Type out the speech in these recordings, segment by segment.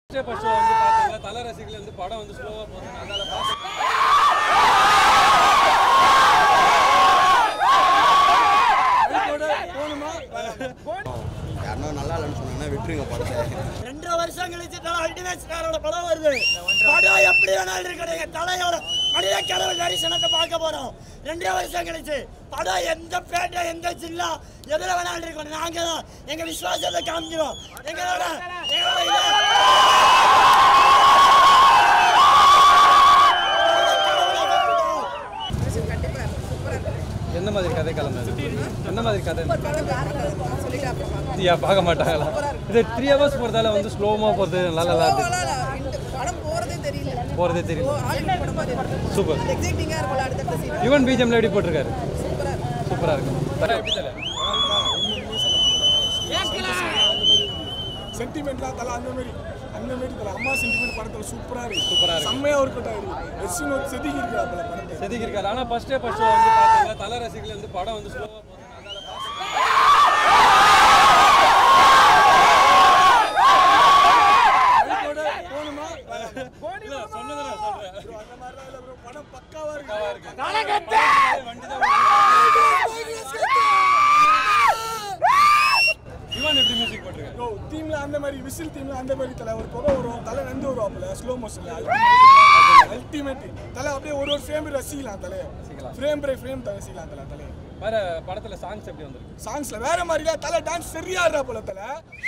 First show வந்து பார்த்தீங்க தல ரசிகர்கள் வந்து படம் வந்து ஸ்லோவாக போகுது அதனால பார்த்து யாருன்னா நல்லா இல்லைன்னு சொன்னாங்கன்னா விட்டுருங்க படத்தை ரெண்டரை வருஷம் கழிச்சு தலை அல்டிமேட் ஸ்டாரோட படம் வருது படம் எப்படி வேணாலும் இருக்கட்டும் என் தலையோட மனித கடவுள் தரிசனத்தை பார்க்க போறோம் ரெண்டரை வருஷம் கழிச்சு படம் எந்த பேட்டை எந்த ஜில்லா எதுல வேணாலும் இருக்கணும் நாங்க தான் எங்க விசுவாசத்தை காமிக்கிறோம் எங்களோட எங்களோட இதை- எந்த மாதிரி கதை கிளம்புது எந்த மாதிரி கதை யா பார்க்க மாட்டாங்களா இது த்ரீ ஹவர்ஸ் போகிறதால வந்து ஸ்லோமாக போகிறது நல்லா நல்லா இருக்கு படம் போறதே தெரியல போகிறதே தெரியல ஹாலிவுட் படம் மாதிரி இருக்கு சூப்பர் எக்ஸைட்டிங்கா இருக்கும் அடுத்த சீன் யுவன் பிஜிஎம்ல எப்படி போட்டிருக்காரு சூப்பராக இருக்கும் தலை எப்படி தலை சென்டிமெண்ட்லாம் தலை அந்த மாதிரி அந்த மாதிரி தலை அம்மா சென்டிமெண்ட் படத்தில் சூப்பராக இருக்கு சூப்பரா இருக்கு. செம்மையா ஒர்க் அவுட் ஆயிருக்கு எஸ்வின் ஒரு செதுக்கி இருக்கா பல படத்தை செதுக்கி இருக்காரு ஆனால் ஃபர்ஸ்ட் டே ஃபர்ஸ்ட் ஷோ வந்து பார்த்தீங்க தல ரசிகர்கள் வந்து படம் வந்து ஸ்லோவாக போகுது அதனால பார்த்து போகணுமா இல்ல, சொன்னதை நான் சொல்றேன். அந்த மாதிரிலாம் இல்லை bro. படம் பக்காவா இருக்கு வண்டி தான் யுவன் எப்படி மியூசிக் போட்டிருக்காரு ப்ரோ தீம்ல அந்த மாதிரி விசில் தீம்ல அந்த மாதிரி தலை ஒரு புகை வரும் தலை நந்து வருவாப்புல ஸ்லோ மோஷன்ல அல்டிமேட் தலை அப்படியே ஒரு ஒரு ஃப்ரேம் ரசிக்கலாம் தலை ஃப்ரேம் பை ஃப்ரேம் தலை ரசிக்கலாம் தலை தலை வேற படத்துல சாங்ஸ் எப்படி வந்திருக்கு சாங்ஸ்ல வேற மாதிரி தலை டான்ஸ் சரியா ஆடுறா போல தலை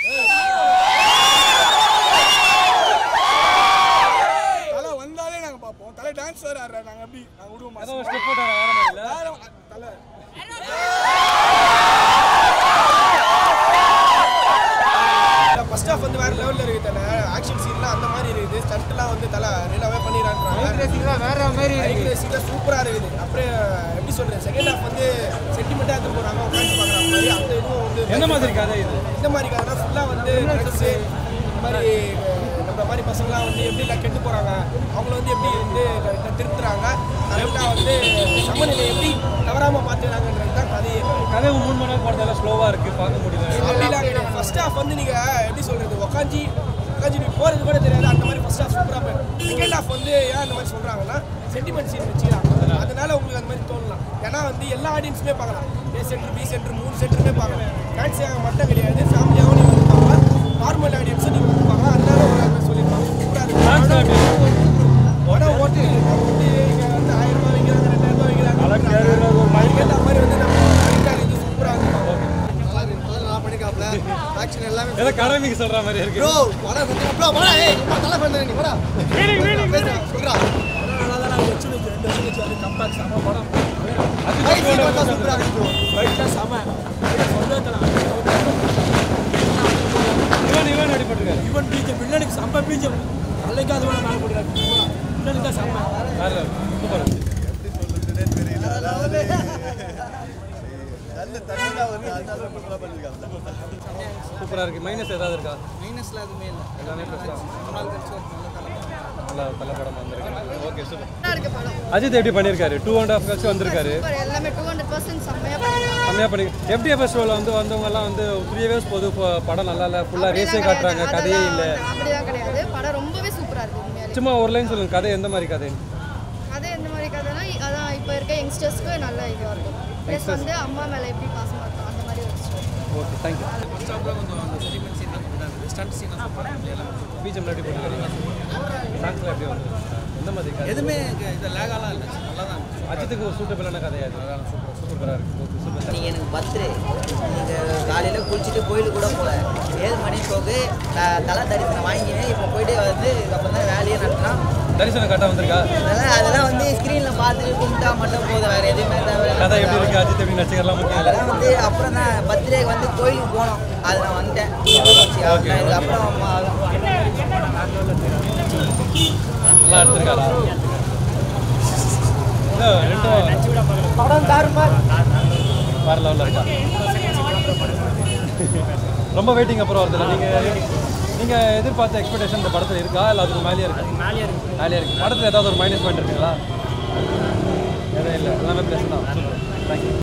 தலை வந்தாலே நாங்க பார்ப்போம் தலை டான்ஸ் வேற ஆடுறா நாங்க எப்படி நாங்க விடுவோம் ஏதோ ஒரு மாசம். ஸ்டெப் போட்டாரா வேற மாதிரி இல்ல வேற தலை ஃபர்ஸ்ட் ஹாஃப் வந்து வேற லெவல்ல இருக்கு தல ஆக்ஷன் சீன்லாம் அந்த மாதிரி இருக்குது ஸ்டண்ட்லாம் வந்து தல நல்லாவே பண்ணிடுறாங்க வேற மாதிரி இருக்கு சூப்பரா இருக்குது அப்புறம் எப்படி சொல்றது செகண்ட் ஹாஃப் வந்து சென்டிமெண்டா எடுத்து போறாங்க உட்காந்து பார்க்குற மாதிரி அந்த இதுவும் வந்து என்ன மாதிரி கதை இது இந்த மாதிரி கதைனா ஃபுல்லாக வந்து ட்ரக்ஸு இந்த மாதிரி நம்ம மாதிரி பசங்களாம் வந்து எப்படி எல்லாம் கெட்டு போகிறாங்க அவங்கள வந்து எப்படி வந்து க- திருத்துறாங்க கரெக்டாக வந்து சமநிலை எப்படி தவறாமல் பார்த்துக்கிறாங்கன்றது தான் கதையே கதை மூணு மணி நேரம் போறதால ஸ்லோவா இருக்கு பார்க்க முடியல அப்படிலாம் கிடையாது ஃபர்ஸ்ட் ஹாஃப் வந்து நீங்கள் எப்படி சொல்கிறது உக்காஞ்சி உக்காஞ்சி நீ போகிறது கூட தெரியாது அந்த மாதிரி ஃபர்ஸ்ட் ஹாஃப் சூப்பராக போயிடும் செகண்ட் ஹாஃப் வந்து ஏன் அந்த மாதிரி சொல்கிறாங்கன்னா சென்டிமெண்ட் சீன் வச்சுக்கிறாங்க அதனால உங்களுக்கு அந்த மாதிரி தோணலாம் ஏன்னா வந்து எல்லா ஆடியன்ஸுமே பார்க்கலாம் ஏ சென்டர் பி சென்டர் மூணு சென்டருமே பார்க்கலாம் ஃபேன்ஸியாக மட்டும் கிடையாது ஃபேமிலியாகவும் நீங்கள் வந்து பார்க்கலாம் நார்மல் ஆடியன்ஸும் நீங்கள் வந்து பார்க்கலாம் அதனால ஒரு அந்த மாதிரி சொல்லியிருப்பாங்க சூப்பராக Dance எல்லாம் எப்படி இருக்கு இருக்கு? படம் ஓட்டு வந்து இங்கே வந்து ஆயிரம் ரூபாய் வைக்கிறாங்க ரெண்டாயிரம் ரூபாய் வைக்கிறாங்க அதுக்கேற்ற மாதிரி வந்து நம்ம கரெக்டாக இருக்குது சூப்பராக இருக்கும் நல்லா பண்ணிக்காப்ல ஆக்ஷன் எல்லாமே ஏதோ கடமைக்கு சொல்ற மாதிரி இருக்கு ப்ரோ படம் சத்தியம் ப்ரோ படம் ஏய் சும்மா தலை பண்ண நீ படம் சொல்றா அஜித் சூப்பரா படம் சூப்பரா இருக்கு இவன் இவன் எப்படி போட்டிருக்காரு இவன் பீஜம் வில்லனுக்கு செம்ம பீஜம் நல்லைக்கு அது வேணா மேலே போட்டுருக்காரு வில்லனுக்கு தான் செம்ம வேற சூப்பர் நல்ல தண்ணிலாம் வந்து அதனால நல்லா பண்ணிருக்காப்ல சூப்பரா இருக்கு மைனஸ் ஏதாவது இருக்கா மைனஸ்ல எதுவுமே இல்லை எல்லாமே ப்ளஸ் தான் ரொம்ப நாள் கழிச்சு ஒரு நல்ல தலை நல்லா தலை படம் வந்திருக்கு ஓகே சூப்பர் நல்லா இருக்கு படம் அஜித் எப்படி பண்ணியிருக்காரு டூ அண்ட் ஹாஃப் கழிச்சு வந்திருக்காரு சூப்பர் எல்லாமே டூ ஹண்ட்ரட் பர்சன்ட் செம்மையா பண்ணிருக்காங்க கம்மியாக பண்ணி எப்படி ஃபெஸ்டிவலில் வந்து வந்தவங்க எல்லாம் வந்து த்ரீ இயர்ஸ் போது இப்போ படம் நல்லா இல்லை ஃபுல்லாக ரேஸே காட்டுறாங்க கதையே இல்லை அப்படிதான் கிடையாது படம் ரொம்பவே சூப்பரா இருக்கு உண்மையாலே சும்மா ஒரு லைன் சொல்லுங்க கதை எந்த மாதிரி கதை கதை எந்த மாதிரி கதைனா அதான் இப்போ இருக்க யங்ஸ்டர்ஸ்க்கு நல்ல இதுவாக இருக்கும் ப்ளஸ் வந்து அம்மா மேலே எப்படி பாசமாக இருக்கும் அந்த மாதிரி ஒரு ஸ்டோரி ஓகே தேங்க்யூ பீஜம் எப்படி போட்டுருக்காங்க சாங்ஸ்லாம் எப்படி வந்து எந்த மாதிரி கதை எதுவுமே இது லேகாலாம் இல்லை நல்லா தான் அஜித்துக்கு ஒரு சூட்டபிளான கதையாது சூப்பர் சூப்பராக இருக்கு ஓகே சூப்பர் நீங்கள் எனக்கு பர்த்டே நீங்கள் காலையில் குளிச்சுட்டு கோயிலுக்கு கூட போகல ஏழு மணி ஷோக்கு தலை தரிசனம் வாங்கினேன் இப்போ போயிட்டு வந்து இதுக்கப்புறம் தான் வேலையே நடத்தினா தரிசனம் கரெக்டாக வந்திருக்கா அதெல்லாம் அதெல்லாம் வந்து ஸ்க்ரீனில் பார்த்துட்டு கும்பிட்டா மட்டும் போதும் வேறு எதுவுமே தேவை கதை எப்படி இருக்கு அஜித் எப்படி நடிச்சுக்கலாம் முக்கியம் இல்லை அதெல்லாம் வந்து அப்புறம் தான் பர்த்டேக்கு வந்து கோயிலுக்கு போனோம் அது நான் வந்துட்டேன் Okay, இதுக்கப்புறம் நல்லா எடுத்திருக்காரா இல்ல, ரெண்டும் படம் தாறுமாறு வேற லெவலில் இருக்கா ரொம்ப வெயிட்டிங் அப்புறம் வருதுல்ல நீங்கள் நீங்கள் எதிர்பார்த்த எக்ஸ்பெக்டேஷன் இந்த படத்தில் இருக்கா இல்லை அதுக்கு மேலேயே இருக்கு மேலேயே இருக்கு மேலேயே இருக்கு படத்தில் ஏதாவது ஒரு மைனஸ் பாயிண்ட் இருக்குங்களா எதுவும் இல்லை எல்லாமே ப்ளஸ் தான் தேங்க்யூ